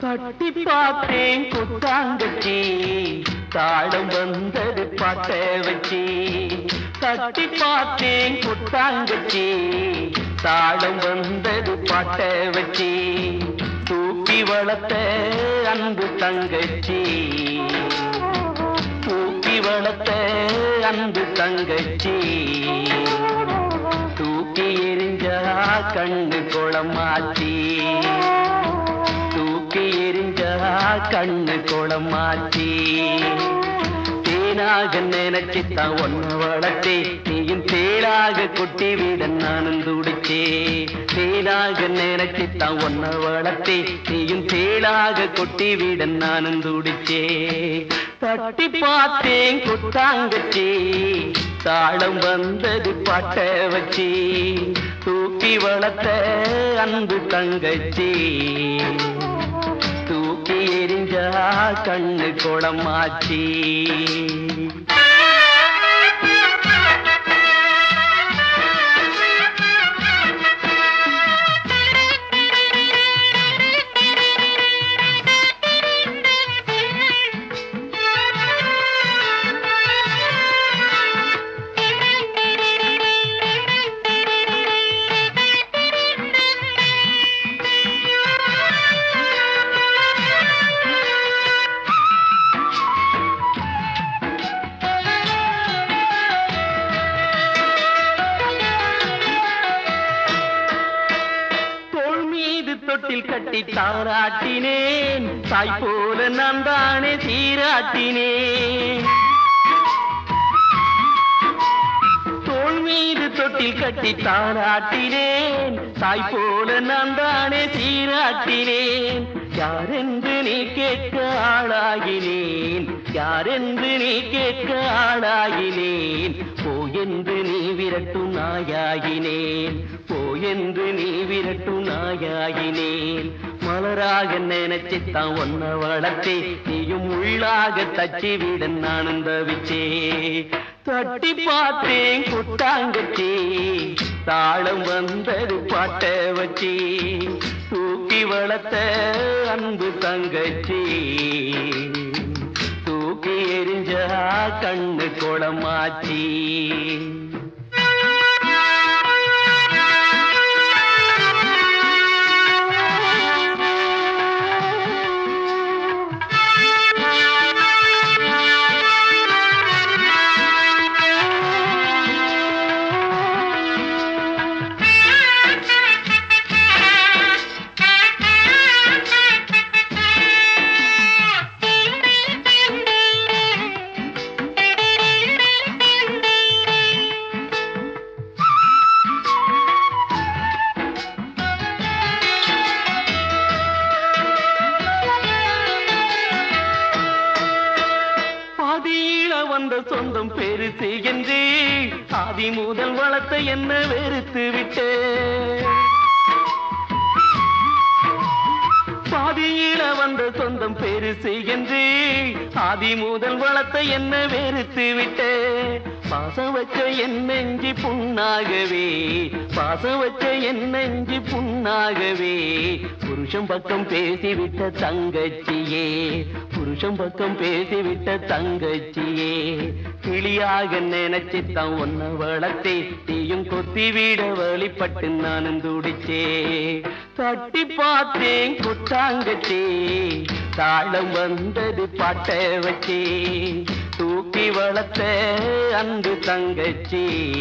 தட்டி பார்த்தேன் குத்தாங்கச்சி தாளம் வந்தது பாட்ட வச்சி தட்டி பார்த்தேன் குத்தாங்கச்சி தாளம் வந்தது பாட்ட வச்சி தூக்கி வளர்த்த அன்பு தங்கச்சி தூக்கி வளர்த்த அன்பு தங்கச்சி தூக்கி எரிஞ்சா கண்ணு குளமாச்சி தூக்கி எரிஞ்சா கண்ணு குளமாச்சி தேனாக நினைச்சுத்தான் ஒன்ன வளர்த்தே நீயும் தேளாக கொட்டி விட நானும் துடிச்சே தேனாக நினைச்சுத்தான் ஒன்ன வளர்த்தே நீயும் தேளாக கொட்டி விட நானும் துடிச்சே தட்டி பார்த்தேன் குத்தாங்கச்சி தாளம் வந்தது பாட்ட வச்சி தூக்கி வளர்த்த அன்பு தங்கச்சி தூக்கி எரிஞ்சா கண்ணு குளமாச்சி தோள் மீது தொட்டில் கட்டி தாராட்டினேன் தாய் போல நான் தானே சீராட்டினேன் தோள் மீது தொட்டில் கட்டி தாராட்டினேன் தாய் போல நான் தானே சீராட்டினேன் யாரென்று நீ கேட்க ஆளாகினேன் யாரென்று நீ கேட்க ஆளாகினேன் போ என்று நீ விரட்டும் நாயாகினேன் போ என்று நீ விரட்டும் நாயாகினேன் மலராக நினைச்சுத்தான் ஒன்ன வளர்த்தே நீயும் உள்ளாக தச்சி விட நானும் தவிச்சே தட்டி பார்த்தேன் குட்டாங்கச்சி தாளம் வந்தது பாட்ட வச்சி தூக்கி வளர்த்த அன்பு தங்கச்சி தூக்கி எரிஞ்சா கண்ணு குளமாச்சி பாதியில வந்த சொந்தம் பெருசு என்று ஆதி முதல் வளர்த்த என்ன வெறுத்து விட்டு பாதியில வந்த சொந்தம் பெருசு என்று ஆதி முதல் வளர்த்த என்ன வெறுத்து விட்டு பாசம் வச்ச என் நெஞ்சி புண்ணாகவே பாசம் வச்ச என் நெஞ்சி புண்ணாகவே புருஷன் பக்கம் பேசிவிட்ட தங்கச்சியே புருஷன் பக்கம் பேசிவிட்ட தங்கச்சியே கிளியாக நினைச்சுத்தான் ஒன்ன வளர்த்தே தீயும் கொத்தி விட வழிபட்டு நானும் துடிச்சே தட்டி பார்த்தேன் குத்தாங்கச்சி தாளம் வந்தது பாட்ட வச்சி தூக்கி வளர்த்த அன்பு தங்கச்சி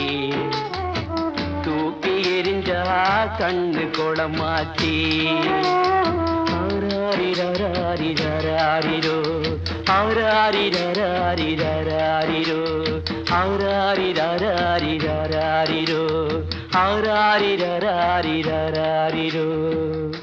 தூக்கி எரிஞ்சா கண்ணு குளமாச்சி ஆராரிரராரிரராரிரோ ஆராரிரராரிரராரிரோ ஆராரிரராரிரராரிரோ ஆராரிரராரிரராரிரோ